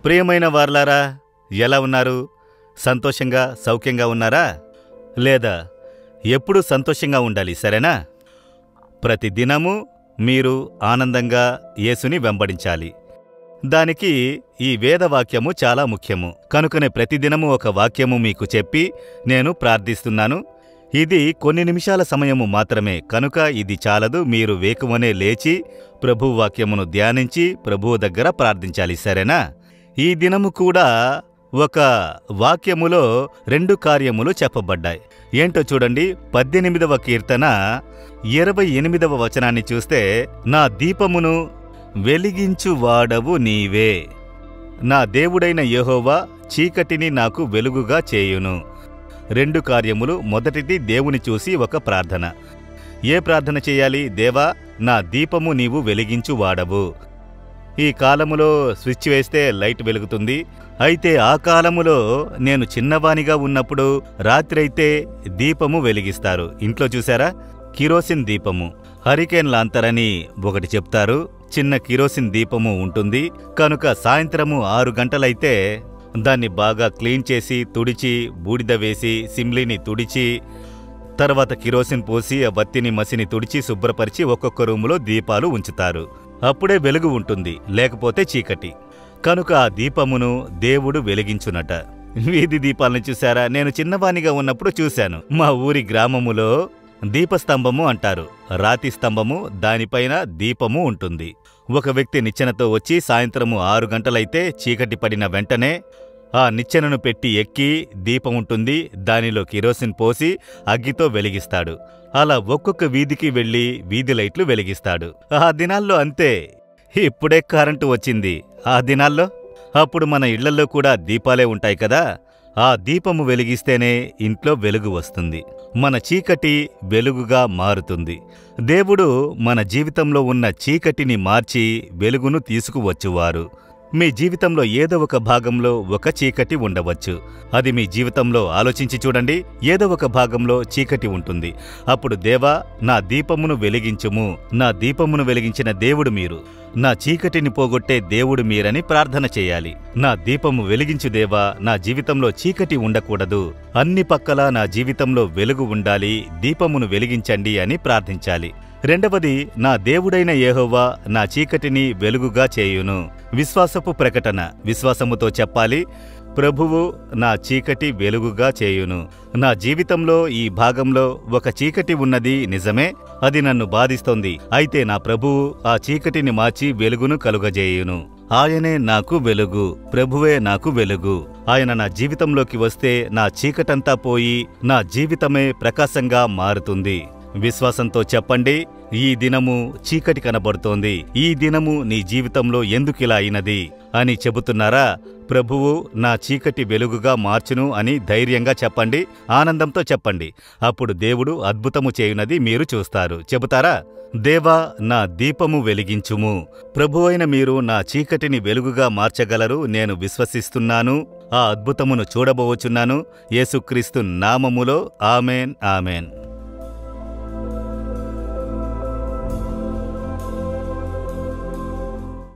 ప్రియమైన వార్లారా ఎలా ఉన్నారు సంతోషంగా సౌఖ్యంగా ఉన్నారా లేదా ఎప్పుడూ సంతోషంగా ఉండాలి సరేనా ప్రతి దినము మీరు ఆనందంగా యేసుని వెంబడించాలి దానికి ఈ వేదవాక్యము చాలా ముఖ్యము కనుకనే ప్రతిదినము ఒక వాక్యము మీకు చెప్పి నేను ప్రార్థిస్తున్నాను ఇది కొన్ని నిమిషాల సమయము మాత్రమే కనుక ఇది చాలదు మీరు వేకువనే లేచి ప్రభు వాక్యమును ధ్యానించి ప్రభువు దగ్గర ప్రార్థించాలి సరేనా ఈ దినము కూడా ఒక వాక్యములో రెండు కార్యములు చెప్పబడ్డాయి ఏంటో చూడండి పద్దెనిమిదవ కీర్తన ఇరవై ఎనిమిదవ వచనాన్ని చూస్తే నా దీపమును వెలిగించువాడవు నీవే నా దేవుడైన యెహోవా చీకటిని నాకు వెలుగుగా చేయును రెండు కార్యములు మొదటిది దేవుని చూసి ఒక ప్రార్థన ఏ ప్రార్థన చేయాలి దేవా నా దీపము నీవు వెలిగించు వాడవు ఈ కాలములో స్విచ్ వేస్తే లైట్ వెలుగుతుంది అయితే ఆ కాలములో నేను చిన్నవానిగా ఉన్నప్పుడు రాత్రైతే దీపము వెలిగిస్తారు ఇంట్లో చూసారా కిరోసిన్ దీపము హరికేన్ లాంతరని ఒకటి చెప్తారు చిన్న కిరోసిన్ దీపము ఉంటుంది కనుక సాయంత్రము ఆరు గంటలైతే దాన్ని బాగా క్లీన్ చేసి తుడిచి బూడిద వేసి సిమ్లీని తుడిచి తర్వాత కిరోసిన్ పోసి ఆ బత్తిని మసిని తుడిచి శుభ్రపరిచి ఒక్కొక్క రూములో దీపాలు ఉంచుతారు అప్పుడే వెలుగు ఉంటుంది లేకపోతే చీకటి కనుక ఆ దీపమును దేవుడు వెలిగించునట వీధి దీపాలను చూశారా నేను చిన్నవానిగా ఉన్నప్పుడు చూశాను మా ఊరి గ్రామములో దీపస్తంభము అంటారు రాతి స్తంభము దానిపైన దీపము ఉంటుంది ఒక వ్యక్తి నిచ్చెనతో వచ్చి సాయంత్రము ఆరు గంటలైతే చీకటి పడిన వెంటనే ఆ నిచ్చెనను పెట్టి ఎక్కి దీపం ఉంటుంది దానిలో కిరోసిన్ పోసి అగ్గితో వెలిగిస్తాడు అలా ఒక్కొక్క వీధికి వెళ్లి వీధి లైట్లు వెలిగిస్తాడు ఆ దినాల్లో అంతే ఇప్పుడే కరెంటు వచ్చింది ఆ దినాల్లో అప్పుడు మన ఇళ్లలో కూడా దీపాలే ఉంటాయి కదా ఆ దీపము వెలిగిస్తేనే ఇంట్లో వెలుగు వస్తుంది మన చీకటి వెలుగుగా మారుతుంది దేవుడు మన జీవితంలో ఉన్న చీకటిని మార్చి వెలుగును తీసుకువచ్చువారు మీ జీవితంలో ఏదో ఒక భాగంలో ఒక చీకటి ఉండవచ్చు అది మీ జీవితంలో ఆలోచించి చూడండి ఏదో ఒక భాగంలో చీకటి ఉంటుంది అప్పుడు దేవా నా దీపమును వెలిగించుము నా దీపమును వెలిగించిన దేవుడు మీరు నా చీకటిని పోగొట్టే దేవుడు మీరని ప్రార్థన చేయాలి నా దీపము వెలిగించు దేవా నా జీవితంలో చీకటి ఉండకూడదు అన్ని పక్కలా నా జీవితంలో వెలుగు ఉండాలి దీపమును వెలిగించండి అని ప్రార్థించాలి రెండవది నా దేవుడైన యెహోవా నా చీకటిని వెలుగుగా చేయును విశ్వాసపు ప్రకటన విశ్వాసముతో చెప్పాలి ప్రభువు నా చీకటి వెలుగుగా చేయును నా జీవితంలో ఈ భాగంలో ఒక చీకటి ఉన్నది నిజమే అది నన్ను బాధిస్తోంది అయితే నా ప్రభువు ఆ చీకటిని మార్చి వెలుగును కలుగజేయును ఆయనే నాకు వెలుగు ప్రభువే నాకు వెలుగు ఆయన నా జీవితంలోకి వస్తే నా చీకటంతా పోయి నా జీవితమే ప్రకాశంగా మారుతుంది విశ్వాసంతో చెప్పండి ఈ దినము చీకటి కనబడుతోంది ఈ దినము నీ జీవితంలో ఎందుకిలా అయినది అని చెబుతున్నారా ప్రభువు నా చీకటి వెలుగుగా మార్చును అని ధైర్యంగా చెప్పండి ఆనందంతో చెప్పండి అప్పుడు దేవుడు అద్భుతము చేయునది మీరు చూస్తారు చెబుతారా దేవా నా దీపము వెలిగించుము ప్రభువైన మీరు నా చీకటిని వెలుగుగా మార్చగలరు నేను విశ్వసిస్తున్నాను ఆ అద్భుతమును చూడబోచున్నాను యేసుక్రీస్తు నామములో ఆమెన్ ఆమెన్